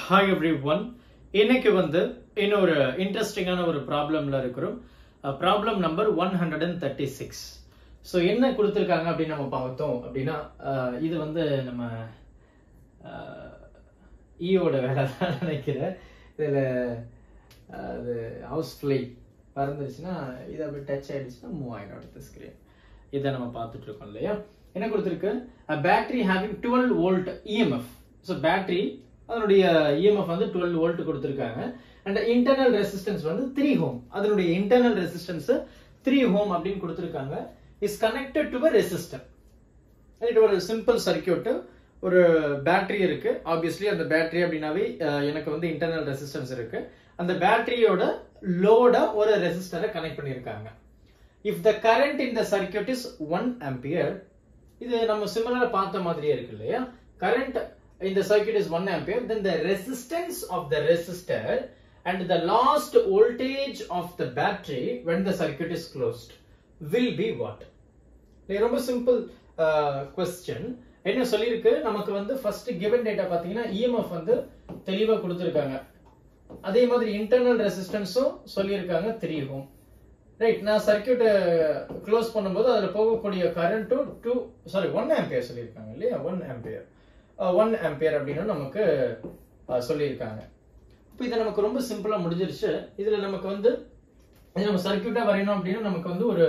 hi every one இன்னைக்கு வந்து இன்னொரு இன்ட்ரெஸ்டிங்கான ஒரு ப்ராப்ளம்ல இருக்கிறோம் problem number one hundred and thirty six so என்ன கொடுத்துருக்காங்க அப்படின்னு நம்ம பார்த்தோம் அப்படின்னா அஹ், இது வந்து நம்ம ஈயோட வேலை தான் நினைக்கிறேன் இதில் அது ஹவுஸ் ஃப்ளை பறந்துருச்சுன்னா இது அப்படி டச் ஆயிடுச்சுன்னா மூவ் ஆயிடும் அடுத்த ஸ்க்ரீன் இதை நம்ம பார்த்துட்டு இருக்கோம் இல்லையா என்ன கொடுத்துருக்கு battery having twelve volt EMF so battery அதனுடைய இஎம்எஃப் வந்து டுவெல் வோல்ட் கொடுத்துருக்காங்க அண்ட் இன்டர்னல் ரெசிஸ்டன்ஸ் வந்து த்ரீ ஹோம் அதனுடைய இன்டர்னல் ரெசிஸ்டன்ஸ் த்ரீ ஹோம் அப்படின்னு கொடுத்துருக்காங்க is connected to a resistor இது ஒரு சிம்பிள் சர்க்கியூட் ஒரு பேட்டரி இருக்கு ஆப்வியஸ்லி அந்த பேட்டரி அப்படின்னாவே அஹ், எனக்கு வந்து இன்டர்னல் ரெசிஸ்டன்ஸ் இருக்கு அந்த பேட்டரியோட லோட ஒரு ரெசிஸ்டரை கனெக்ட் பண்ணியிருக்காங்க if the current in the circuit is one ampere இது நம்ம சிமிலரா பார்த்த மாதிரியே இருக்கு இல்லையா current in the circuit is 1 ampere then the resistance of the resistor and the lost voltage of the battery when the circuit is closed will be what இது ரொம்ப simple question என்ன சொல்லியிருக்கு நமக்கு வந்து ஃபர்ஸ்ட் கிவன் டேட்டா பாத்தீங்கன்னா EMF வந்து தெளிவா கொடுத்துருக்காங்க அதே மாதிரி இன்டர்னல் ரெசிஸ்டன்ஸும் சொல்லியிருக்காங்க த்ரீ ஹோம் ரைட் நான் சர்க்கியூட்டை க்ளோஸ் பண்ணும்போது அதுல போகக்கூடிய கரண்ட்டும் டூ சாரி ஒன் ஆம்பியர் சொல்லியிருக்காங்க இல்லையா ஒன் ஆம்பியர் ஒன் ஆம்பியர் அப்படின்னு நமக்கு அஹ், சொல்லியிருக்காங்க இப்போ இது நமக்கு ரொம்ப சிம்பிளா முடிஞ்சிருச்சு இதுல நமக்கு வந்து இது நம்ம சர்க்கியூட்டா வரையணும் அப்படின்னா நமக்கு வந்து ஒரு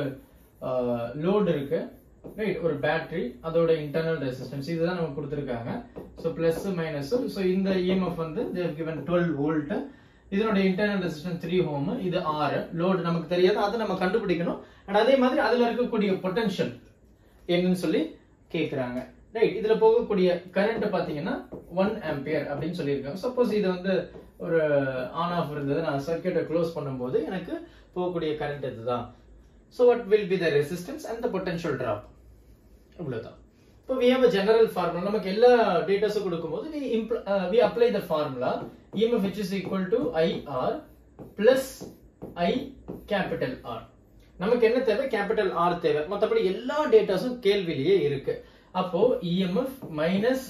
லோடு இருக்கு ரைட் ஒரு பேட்டரி அதோட இன்டர்னல் ரெசிஸ்டன்ஸ் இதுதான் நமக்கு கொடுத்துருக்காங்க ஸோ பிளஸ் மைனஸ் ஸோ இந்த இஎம்எஃப் வந்து கிவன் டுவெல் வோல்ட் இதனுடைய இன்டர்னல் ரெசிஸ்டன்ஸ் த்ரீ ஹோம் இது ஆறு லோடு நமக்கு தெரியாது அதை நம்ம கண்டுபிடிக்கணும் அண்ட் அதே மாதிரி அதுல இருக்கக்கூடிய பொட்டன்ஷியல் என்னன்னு சொல்லி கேக்குறாங்க ரைட் இதுல போகக்கூடிய கரண்ட் பாத்தீங்கன்னா ஒன் ஆம்பியர் அப்படின்னு சொல்லியிருக்காங்க சப்போஸ் இது வந்து ஒரு ஆன் ஆஃப் இருந்தது நான் சர்க்கியூட்டை க்ளோஸ் பண்ணும்போது எனக்கு போகக்கூடிய கரண்ட் இதுதான் so what will be the resistance and the potential drop இவ்வளவுதான் இப்போ we have a general formula நமக்கு எல்லா டேட்டாஸும் கொடுக்கும்போது we impl- uh, we apply the formula EMF which is equal to IR plus I capital R நமக்கு என்ன தேவை capital R தேவை மத்தபடி எல்லா டேட்டாஸும் கேள்வியிலேயே இருக்கு அப்போ EMF மைனஸ்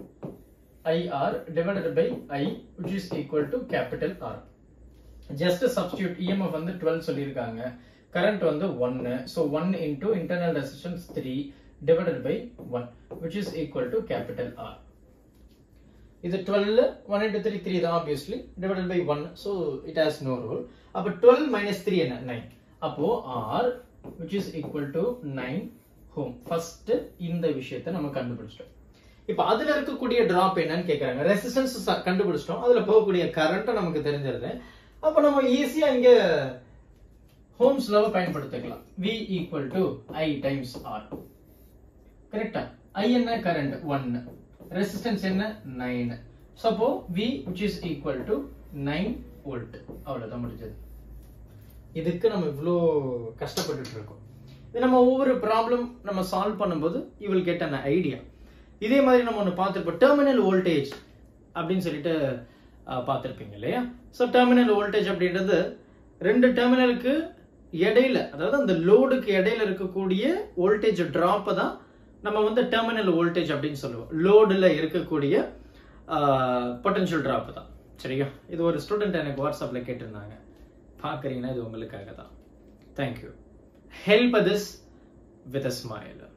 IR divided by I which is equal to capital R just substitute EMF வந்து டுவெல் சொல்லியிருக்காங்க கரண்ட் வந்து ஒன்னு so one into internal resistance three divided by one which is equal to capital R இது twelve one into three three தான் obviously divided by one so it has no rule அப்போ twelve minus three என்ன nine அப்போ R which is equal to nine ohm first இந்த விஷயத்தை நம்ம கண்டுபிடிச்சிட்டோம் இப்போ அதுல இருக்கக்கூடிய டிராப் என்னன்னு கேக்குறாங்க ரெசிஸ்டன்ஸ் கண்டுபிடிச்சிட்டோம் அதுல போகக்கூடிய கரண்ட் நமக்கு தெரிஞ்சிருது அப்ப நம்ம ஈஸியா இங்க ஹோம்ஸ் லவ் பயன்படுத்திக்கலாம் V equal to I times R கரெக்டா ஐ என்ன கரண்ட் ஒன் ரெசிஸ்டன்ஸ் என்ன நைன் ஸோ அப்போ V which is equal to nine volt அவ்வளவுதான் முடிஞ்சது இதுக்கு நம்ம இவ்வளோ கஷ்டப்பட்டுட்டு இருக்கோம் இது நம்ம ஒவ்வொரு ப்ராப்ளம் நம்ம சால்வ் பண்ணும்போது you will get an idea இதே மாதிரி நம்ம ஒன்று பார்த்துருப்போம் டெர்மினல் வோல்டேஜ் அப்படின்னு சொல்லிட்டு அஹ், பார்த்திருப்பீங்க இல்லையா ஸோ டெர்மினல் வோல்டேஜ் அப்படின்றது ரெண்டு டெர்மினலுக்கு இடையில அதாவது அந்த லோடுக்கு இடையில இருக்கக்கூடிய வோல்டேஜ் ட்ராப்பை தான் நம்ம வந்து டெர்மினல் வோல்டேஜ் அப்படின்னு சொல்லுவோம் லோடுல இருக்கக்கூடிய பொட்டன்ஷியல் ட்ராப் தான் சரியா இது ஒரு ஸ்டூடெண்ட் எனக்கு வாட்ஸ்அப்ல கேட்டிருந்தாங்க பார்க்குறீங்கன்னா இது உங்களுக்காக தான் thank you help this with a smile